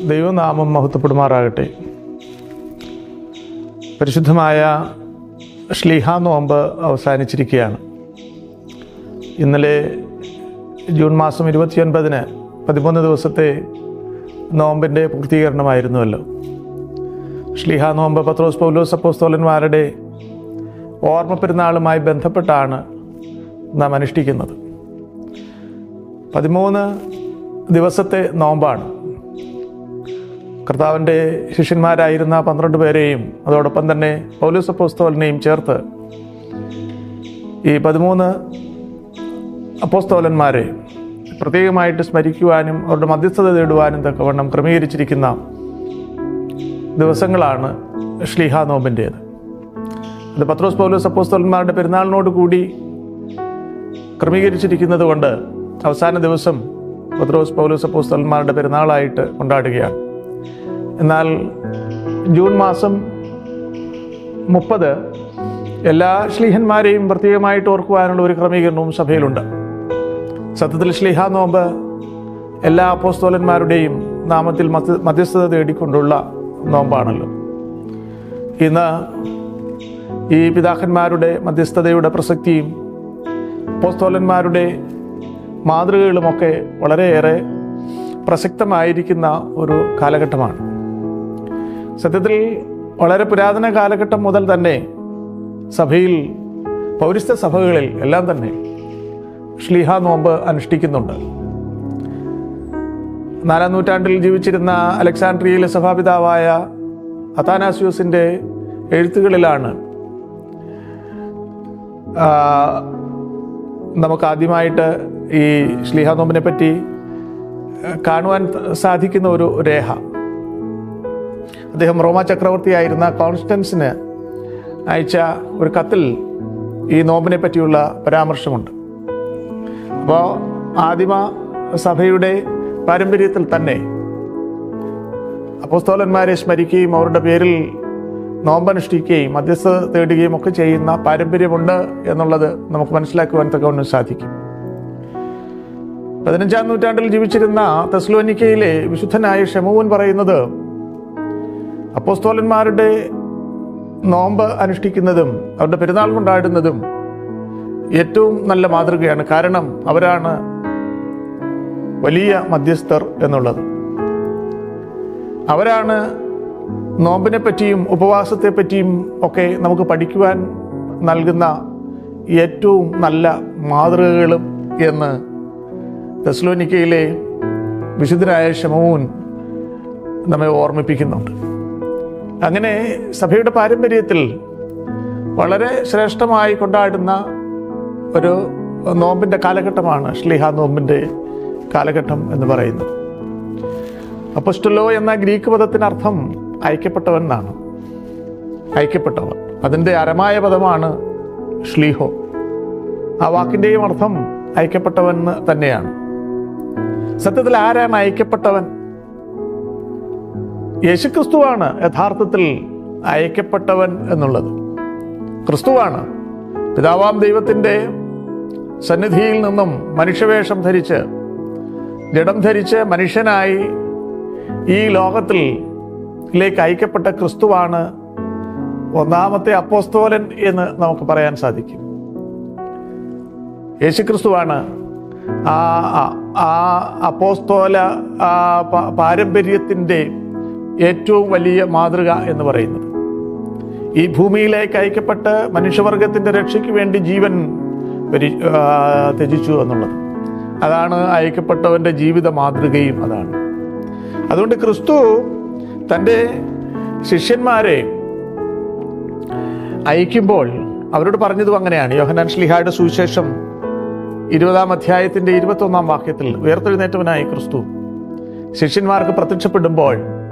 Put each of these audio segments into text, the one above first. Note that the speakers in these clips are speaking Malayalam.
ദൈവനാമം മഹത്വപ്പെടുമാറാകട്ടെ പരിശുദ്ധമായ ശ്ലീഹ നോമ്പ് അവസാനിച്ചിരിക്കുകയാണ് ഇന്നലെ ജൂൺ മാസം ഇരുപത്തിയൊൻപതിന് പതിമൂന്ന് ദിവസത്തെ നോമ്പിൻ്റെ പൂർത്തീകരണമായിരുന്നുവല്ലോ ശ്ലീഹ നോമ്പ് പത്രോസ് പൗലോസ് അപ്പോസ്തോലന്മാരുടെ ഓർമ്മ പെരുന്നാളുമായി ബന്ധപ്പെട്ടാണ് നാം അനുഷ്ഠിക്കുന്നത് പതിമൂന്ന് ദിവസത്തെ നോമ്പാണ് കർത്താവിൻ്റെ ശിഷ്യന്മാരായിരുന്ന പന്ത്രണ്ട് പേരെയും അതോടൊപ്പം തന്നെ പൗലോസ് അപ്പോസ്തോലനെയും ചേർത്ത് ഈ പതിമൂന്ന് അപ്പോസ്തോലന്മാരെ പ്രത്യേകമായിട്ട് സ്മരിക്കുവാനും അവരുടെ മധ്യസ്ഥത തേടുവാനും തക്കവണ്ണം ക്രമീകരിച്ചിരിക്കുന്ന ദിവസങ്ങളാണ് ശ്ലീഹ നോമ്പിൻ്റേത് അത് പത്രോസ് പൗലോസ് അപ്പോസ്തോലന്മാരുടെ പെരുന്നാളിനോട് കൂടി ക്രമീകരിച്ചിരിക്കുന്നത് കൊണ്ട് അവസാന ദിവസം പത്രോസ് പൗലോസ് അപ്പോസ്തോലന്മാരുടെ പെരുന്നാളായിട്ട് കൊണ്ടാടുകയാണ് എന്നാൽ ജൂൺ മാസം മുപ്പത് എല്ലാ ശ്ലീഹന്മാരെയും പ്രത്യേകമായിട്ട് ഓർക്കുവാനുള്ള ഒരു ക്രമീകരണവും സഭയിലുണ്ട് സത്യത്തിൽ ശ്ലീഹ നോമ്പ് എല്ലാ അപ്പോസ്തോലന്മാരുടെയും നാമത്തിൽ മധ്യ- മധ്യസ്ഥത തേടിക്കൊണ്ടുള്ള നോമ്പാണല്ലോ ഇന്ന് ഈ പിതാക്കന്മാരുടെ മധ്യസ്ഥതയുടെ പ്രസക്തിയും അപ്പോസ്തോലന്മാരുടെ മാതൃകകളുമൊക്കെ വളരെയേറെ പ്രസക്തമായിരിക്കുന്ന ഒരു കാലഘട്ടമാണ് സത്യത്തിൽ വളരെ പുരാതന കാലഘട്ടം മുതൽ തന്നെ സഭയിൽ പൗരസ്ത്യ സഭകളിൽ എല്ലാം തന്നെ ശ്ലീഹ നോമ്പ് അനുഷ്ഠിക്കുന്നുണ്ട് നാലാം നൂറ്റാണ്ടിൽ ജീവിച്ചിരുന്ന അലക്സാണ്ട്രിയയിലെ സഭാപിതാവായ അത്താനാസ്യൂസിൻ്റെ എഴുത്തുകളിലാണ് ആ, നമുക്ക് ആദ്യമായിട്ട് ഈ ശ്ലീഹ നോമ്പിനെ പറ്റി കാണുവാൻ സാധിക്കുന്ന ഒരു രേഖ അദ്ദേഹം റോമ ചക്രവർത്തിയായിരുന്ന കോൺസ്റ്റൻസിന് അയച്ച ഒരു കത്തിൽ ഈ നോമ്പിനെ പറ്റിയുള്ള പരാമർശമുണ്ട് അപ്പോൾ ആദിമ സഭയുടെ പാരമ്പര്യത്തിൽ തന്നെ അപ്പോസ്തോലന്മാരെ സ്മരിക്കുകയും അവരുടെ പേരിൽ നോമ്പനുഷ്ഠിക്കുകയും മധ്യസ്ഥ തേടുകയും ഒക്കെ ചെയ്യുന്ന പാരമ്പര്യമുണ്ട് എന്നുള്ളത് നമുക്ക് മനസ്സിലാക്കുവാൻ തക്കവണ്ണം സാധിക്കും പതിനഞ്ചാം നൂറ്റാണ്ടിൽ ജീവിച്ചിരുന്ന തെസ്ലോനിക്കയിലെ വിശുദ്ധനായ ഷെമൂൻ പറയുന്നത് അപ്പോസ്തോലന്മാരുടെ നോമ്പ് അനുഷ്ഠിക്കുന്നതും അവരുടെ പെരുന്നാൾ കൊണ്ടാടുന്നതും ഏറ്റവും നല്ല മാതൃകയാണ് കാരണം അവരാണ് വലിയ മധ്യസ്ഥർ എന്നുള്ളത് അവരാണ് നോമ്പിനെ പറ്റിയും ഉപവാസത്തെ പറ്റിയും ഒക്കെ നമുക്ക് പഠിക്കുവാൻ നൽകുന്ന ഏറ്റവും നല്ല മാതൃകകളും എന്ന് തെസ്ലോനിക്കയിലെ വിശുദ്ധനായ ഷമൂൻ നമ്മെ ഓർമ്മിപ്പിക്കുന്നുണ്ട് അങ്ങനെ സഭയുടെ പാരമ്പര്യത്തിൽ വളരെ ശ്രേഷ്ഠമായി കൊണ്ടാടുന്ന ഒരു നോമ്പിൻ്റെ കാലഘട്ടമാണ് ശ്ലീഹ നോമ്പിൻ്റെ കാലഘട്ടം എന്ന് പറയുന്നത് അപ്പസ്റ്റലോ എന്ന ഗ്രീക്ക് പദത്തിനർത്ഥം അയക്കപ്പെട്ടവൻ എന്നാണ് അയക്കപ്പെട്ടവൻ അതിൻ്റെ അരമായ പദമാണ് ശ്ലീഹോ ആ വാക്കിൻ്റെയും അർത്ഥം അയക്കപ്പെട്ടവൻ എന്ന് തന്നെയാണ് സത്യത്തിൽ ആരാണ് അയക്കപ്പെട്ടവൻ യേശുക്രിസ്തുവാണ് യഥാർത്ഥത്തിൽ അയക്കപ്പെട്ടവൻ എന്നുള്ളത് ക്രിസ്തുവാണ് പിതാവാം ദൈവത്തിൻ്റെ സന്നിധിയിൽ നിന്നും മനുഷ്യവേഷം ധരിച്ച് ജഡം ധരിച്ച് മനുഷ്യനായി ഈ ലോകത്തിൽ ലേക്ക് അയക്കപ്പെട്ട ക്രിസ്തുവാണ് ഒന്നാമത്തെ അപ്പോസ്തോലൻ എന്ന് നമുക്ക് പറയാൻ സാധിക്കും യേശുക്രിസ്തുവാണ് ആ ആ- ആ അപ്പോസ്തോല ആ പ- പാരമ്പര്യത്തിൻ്റെ ഏറ്റവും വലിയ മാതൃക എന്ന് പറയുന്നത് ഈ ഭൂമിയിലേക്ക് അയക്കപ്പെട്ട് മനുഷ്യവർഗത്തിൻ്റെ രക്ഷയ്ക്ക് വേണ്ടി ജീവൻ പരി ആ, ത്യജിച്ചു എന്നുള്ളത് അതാണ് അയക്കപ്പെട്ടവൻ്റെ ജീവിത മാതൃകയും അതാണ് അതുകൊണ്ട് ക്രിസ്തു തൻ്റെ ശിഷ്യന്മാരെ അയക്കുമ്പോൾ അവരോട് പറഞ്ഞതും അങ്ങനെയാണ് യോഹനാൻ ശ്ലിഹായുടെ സുവിശേഷം ഇരുപതാം അധ്യായത്തിൻ്റെ ഇരുപത്തൊന്നാം വാക്യത്തിൽ ഉയർത്തെഴുന്നേറ്റവനായ ക്രിസ്തു ശിഷ്യന്മാർക്ക് പ്രത്യക്ഷപ്പെടുമ്പോൾ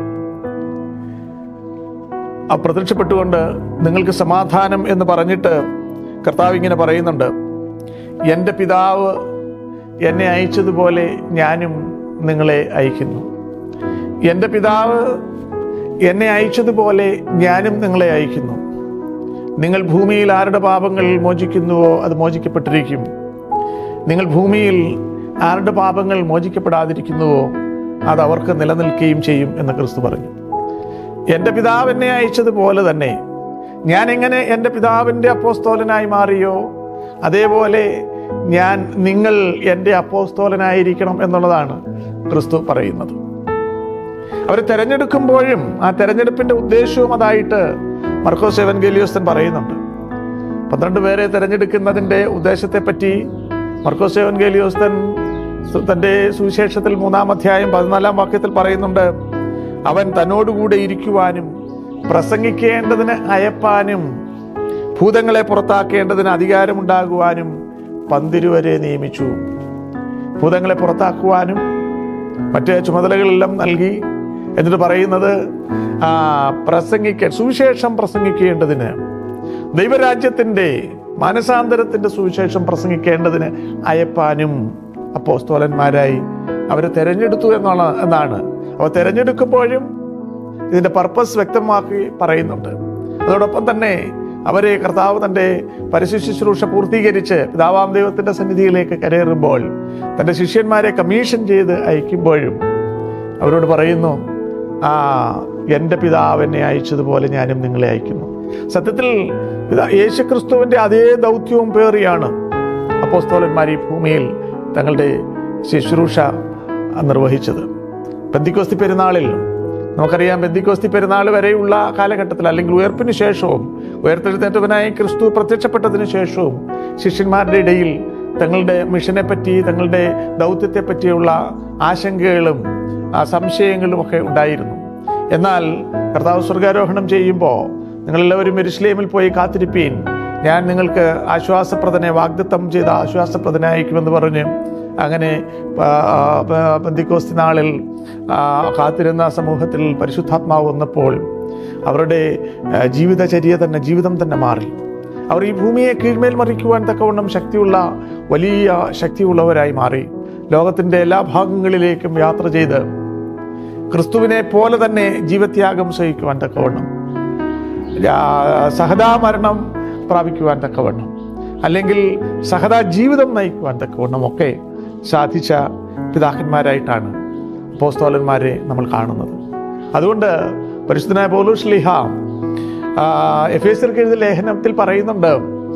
ആ പ്രത്യക്ഷപ്പെട്ടുകൊണ്ട് നിങ്ങൾക്ക് സമാധാനം എന്ന് പറഞ്ഞിട്ട് കർത്താവ് ഇങ്ങനെ പറയുന്നുണ്ട് എൻ്റെ പിതാവ് എന്നെ അയച്ചതുപോലെ ഞാനും നിങ്ങളെ അയക്കുന്നു എൻ്റെ പിതാവ് എന്നെ അയച്ചതുപോലെ ഞാനും നിങ്ങളെ അയക്കുന്നു നിങ്ങൾ ഭൂമിയിൽ ആരുടെ പാപങ്ങൾ മോചിക്കുന്നുവോ അത് മോചിക്കപ്പെട്ടിരിക്കും നിങ്ങൾ ഭൂമിയിൽ ആരുടെ പാപങ്ങൾ മോചിക്കപ്പെടാതിരിക്കുന്നുവോ അത് അവർക്ക് നിലനിൽക്കുകയും ചെയ്യും എന്ന് ക്രിസ്തു പറഞ്ഞു എൻ്റെ പിതാവ് എന്നെ അയച്ചതുപോലെ തന്നെ ഞാൻ എങ്ങനെ എൻ്റെ പിതാവിൻ്റെ അപ്പോസ്തോലനായി മാറിയോ അതേപോലെ ഞാൻ നിങ്ങൾ എൻ്റെ അപ്പോസ്തോലനായിരിക്കണം എന്നുള്ളതാണ് ക്രിസ്തു പറയുന്നത് അവർ തെരഞ്ഞെടുക്കുമ്പോഴും ആ തെരഞ്ഞെടുപ്പിൻ്റെ ഉദ്ദേശവും അതായിട്ട് മർക്കോസ് എവൻഗേലിയോസ്തൻ പറയുന്നുണ്ട് പന്ത്രണ്ട് പേരെ തിരഞ്ഞെടുക്കുന്നതിൻ്റെ ഉദ്ദേശത്തെപ്പറ്റി മർക്കോസ് എവൻഗേലിയോസ്തൻ സു- തൻ്റെ സുവിശേഷത്തിൽ മൂന്നാം അധ്യായം പതിനാലാം വാക്യത്തിൽ പറയുന്നുണ്ട് അവൻ തന്നോടുകൂടെ ഇരിക്കുവാനും പ്രസംഗിക്കേണ്ടതിന് അയപ്പാനും ഭൂതങ്ങളെ പുറത്താക്കേണ്ടതിന് അധികാരമുണ്ടാകുവാനും പന്തിരുവരെ നിയമിച്ചു ഭൂതങ്ങളെ പുറത്താക്കുവാനും മറ്റ് ചുമതലകളെല്ലാം നൽകി എന്നിട്ട് പറയുന്നത് ആ, പ്രസംഗിക്കാൻ സുവിശേഷം പ്രസംഗിക്കേണ്ടതിന് ദൈവരാജ്യത്തിൻ്റെ മാനസാന്തരത്തിൻ്റെ സുവിശേഷം പ്രസംഗിക്കേണ്ടതിന് അയപ്പാനും അപ്പോസ്തോലന്മാരായി അവരെ തെരഞ്ഞെടുത്തു എന്നുള്ള എന്നാണ് അവ തെരഞ്ഞെടുക്കുമ്പോഴും ഇതിൻ്റെ പർപ്പസ് വ്യക്തമാക്കി പറയുന്നുണ്ട് അതോടൊപ്പം തന്നെ അവരെ കർത്താവ് തൻ്റെ പരസ്യ ശുശ്രൂഷ പൂർത്തീകരിച്ച് പിതാവാം ദൈവത്തിൻ്റെ സന്നിധിയിലേക്ക് കരയേറുമ്പോൾ തൻ്റെ ശിഷ്യന്മാരെ കമ്മീഷൻ ചെയ്ത് അയക്കുമ്പോഴും അവരോട് പറയുന്നു ആ എൻ്റെ പിതാവ് എന്നെ അയച്ചതുപോലെ ഞാനും നിങ്ങളെ അയക്കുന്നു സത്യത്തിൽ പിതാ യേശുക്രിസ്തുവിൻ്റെ അതേ ദൗത്യവും പേറിയാണ് അപ്പോസ്തോലന്മാർ ഈ ഭൂമിയിൽ തങ്ങളുടെ ശുശ്രൂഷ നിർവഹിച്ചത് പെന്തിക്കോസ്തി പെരുന്നാളിൽ നമുക്കറിയാം പെന്തിക്കോസ്തി പെരുന്നാൾ വരെയുള്ള കാലഘട്ടത്തിൽ അല്ലെങ്കിൽ ഉയർപ്പിന് ശേഷവും ഉയർത്തെഴുന്നേറ്റവനായി ക്രിസ്തു പ്രത്യക്ഷപ്പെട്ടതിന് ശേഷവും ശിഷ്യന്മാരുടെ ഇടയിൽ തങ്ങളുടെ മിഷനെ പറ്റി തങ്ങളുടെ ദൗത്യത്തെ പറ്റിയുള്ള ആശങ്കകളും ആ, സംശയങ്ങളും ഒക്കെ ഉണ്ടായിരുന്നു എന്നാൽ കർത്താവ് സ്വർഗാരോഹണം ചെയ്യുമ്പോൾ നിങ്ങളെല്ലാവരും എരുസലേമിൽ പോയി കാത്തിരിപ്പീൻ ഞാൻ നിങ്ങൾക്ക് ആശ്വാസപ്രദനെ വാഗ്ദത്തം ചെയ്ത ആശ്വാസപ്രദനായിരിക്കുമെന്ന് പറഞ്ഞ് അങ്ങനെ ആ, ആ, പെന്തിക്കോസ്തി നാളിൽ ആ, കാത്തിരുന്ന സമൂഹത്തിൽ പരിശുദ്ധാത്മാവ് വന്നപ്പോൾ അവരുടെ ആ, ജീവിതചര്യ തന്നെ ജീവിതം തന്നെ മാറി അവർ ഈ ഭൂമിയെ കീഴ്മേൽ മറിക്കുവാൻ തക്കവണ്ണം ശക്തിയുള്ള വലിയ ശക്തിയുള്ളവരായി മാറി ലോകത്തിൻ്റെ എല്ലാ ഭാഗങ്ങളിലേക്കും യാത്ര ചെയ്ത് ക്രിസ്തുവിനെ പോലെ തന്നെ ജീവത്യാഗം സഹിക്കുവാൻ തക്കവണ്ണം രാ- സഹതാമരണം പ്രാപിക്കുവാൻ തക്കവണ്ണം അല്ലെങ്കിൽ സഹതാ ജീവിതം നയിക്കുവാൻ തക്കവണ്ണം ഒക്കെ സാധിച്ച പിതാക്കന്മാരായിട്ടാണ് അപ്പോസ്തോലന്മാരെ നമ്മൾ കാണുന്നത് അതുകൊണ്ട് പരിശുദ്ധനായ പൗലോസ് ലിഹ എഫ് എസ് എഴുതിയ ലേഖനത്തിൽ പറയുന്നുണ്ട്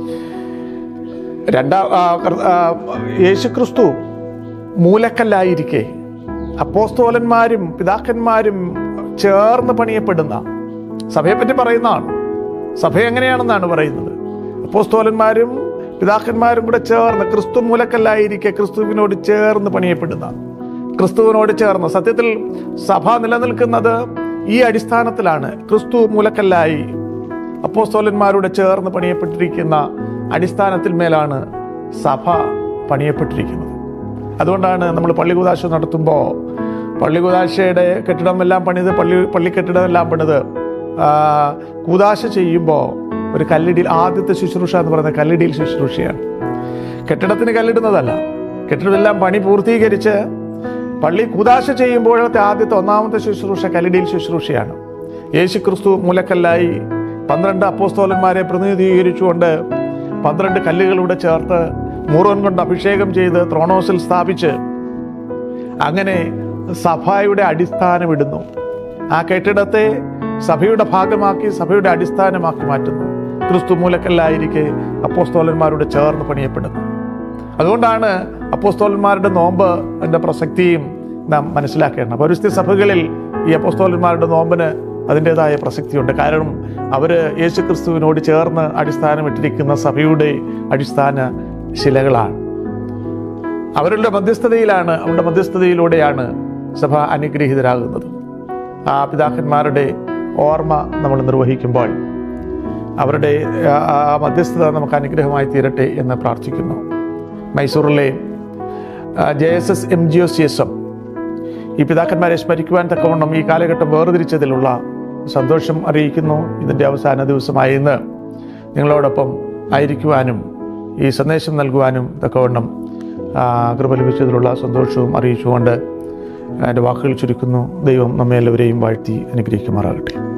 രണ്ടാം ആ, കർ- ആ, യേശുക്രിസ്തു മൂലക്കല്ലായിരിക്കെ അപ്പോസ്തോലന്മാരും പിതാക്കന്മാരും ചേർന്ന് പണിയപ്പെടുന്ന സഭയെപ്പറ്റി പറയുന്നതാണ് സഭ എങ്ങനെയാണെന്നാണ് പറയുന്നത് അപ്പോസ്തോലന്മാരും പിതാക്കന്മാരും കൂടെ ചേർന്ന് ക്രിസ്തു മൂലക്കല്ലായിരിക്കെ ക്രിസ്തുവിനോട് ചേർന്ന് പണിയപ്പെടുന്ന ക്രിസ്തുവിനോട് ചേർന്ന് സത്യത്തിൽ സഭ നിലനിൽക്കുന്നത് ഈ അടിസ്ഥാനത്തിലാണ് ക്രിസ്തു മൂലക്കല്ലായി അപ്പോസ്തോലന്മാരോട് ചേർന്ന് പണിയപ്പെട്ടിരിക്കുന്ന അടിസ്ഥാനത്തിൽ മേലാണ് സഭ പണിയപ്പെട്ടിരിക്കുന്നത് അതുകൊണ്ടാണ് നമ്മൾ പള്ളികുദാശ നടത്തുമ്പോൾ പള്ളികുദാശയുടെ കെട്ടിടമെല്ലാം പണിത് പള്ളി പള്ളി കെട്ടിടമെല്ലാം പണിത് ആ, കൂദാശ ചെയ്യുമ്പോൾ ഒരു കല്ലിടിയിൽ ആദ്യത്തെ ശുശ്രൂഷ എന്ന് പറയുന്നത് കല്ലിടിയിൽ ശുശ്രൂഷയാണ് കെട്ടിടത്തിന് കല്ലിടുന്നതല്ല കെട്ടിടമെല്ലാം പണി പൂർത്തീകരിച്ച് പള്ളി കൂദാശ ചെയ്യുമ്പോഴത്തെ ആദ്യത്തെ ഒന്നാമത്തെ ശുശ്രൂഷ കല്ലിടിയിൽ ശുശ്രൂഷയാണ് യേശു ക്രിസ്തു മൂലക്കല്ലായി പന്ത്രണ്ട് അപ്പോസ്തോലന്മാരെ പ്രതിനിധീകരിച്ചുകൊണ്ട് പന്ത്രണ്ട് കല്ലുകളിലൂടെ ചേർത്ത് മൂറോൻ കൊണ്ട് അഭിഷേകം ചെയ്ത് ത്രോണോസിൽ സ്ഥാപിച്ച് അങ്ങനെ സഭയുടെ അടിസ്ഥാനമിടുന്നു ആ കെട്ടിടത്തെ സഭയുടെ ഭാഗമാക്കി സഭയുടെ അടിസ്ഥാനമാക്കി മാറ്റുന്നു ക്രിസ്തു മൂലക്കല്ലായിരിക്കെ അപ്പോസ്തോലന്മാരോട് ചേർന്ന് പണിയപ്പെടുന്നു അതുകൊണ്ടാണ് അപ്പോസ്തോലന്മാരുടെ നോമ്പ് എൻ്റെ പ്രസക്തിയും നാം മനസ്സിലാക്കേണ്ടത് പൗരസ്ത്യ സഭകളിൽ ഈ അപ്പോസ്തോലന്മാരുടെ നോമ്പിന് അതിൻ്റെതായ പ്രസക്തിയുണ്ട് കാരണം അവർ യേശുക്രിസ്തുവിനോട് ചേർന്ന് അടിസ്ഥാനമിട്ടിരിക്കുന്ന സഭയുടെ അടിസ്ഥാന ശിലകളാണ് അവരുടെ മധ്യസ്ഥതയിലാണ് അവരുടെ മധ്യസ്ഥതയിലൂടെയാണ് സഭ അനുഗ്രഹീതരാകുന്നത് ആ പിതാക്കന്മാരുടെ ഓർമ്മ നമ്മൾ നിർവഹിക്കുമ്പോൾ അവരുടെ ആ, ആ മധ്യസ്ഥത നമുക്ക് അനുഗ്രഹമായി തീരട്ടെ എന്ന് പ്രാർത്ഥിക്കുന്നു മൈസൂറിലെ J S S M G O C S M ഈ പിതാക്കന്മാരെ സ്മരിക്കുവാൻ തക്കവണ്ണം ഈ കാലഘട്ടം വേർതിരിച്ചതിലുള്ള സന്തോഷം അറിയിക്കുന്നു ഇതിൻ്റെ അവസാന ദിവസമായി ഇന്ന് നിങ്ങളോടൊപ്പം ആയിരിക്കുവാനും ഈ സന്ദേശം നൽകുവാനും തക്കവണ്ണം ആ, കൃപ ലഭിച്ചതിലുള്ള സന്തോഷവും അറിയിച്ചുകൊണ്ട് എൻ്റെ വാക്കുകൾ ചുരുക്കുന്നു ദൈവം നമ്മെ എല്ലാവരെയും വാഴ്ത്തി അനുഗ്രഹിക്കുമാറാകട്ടെ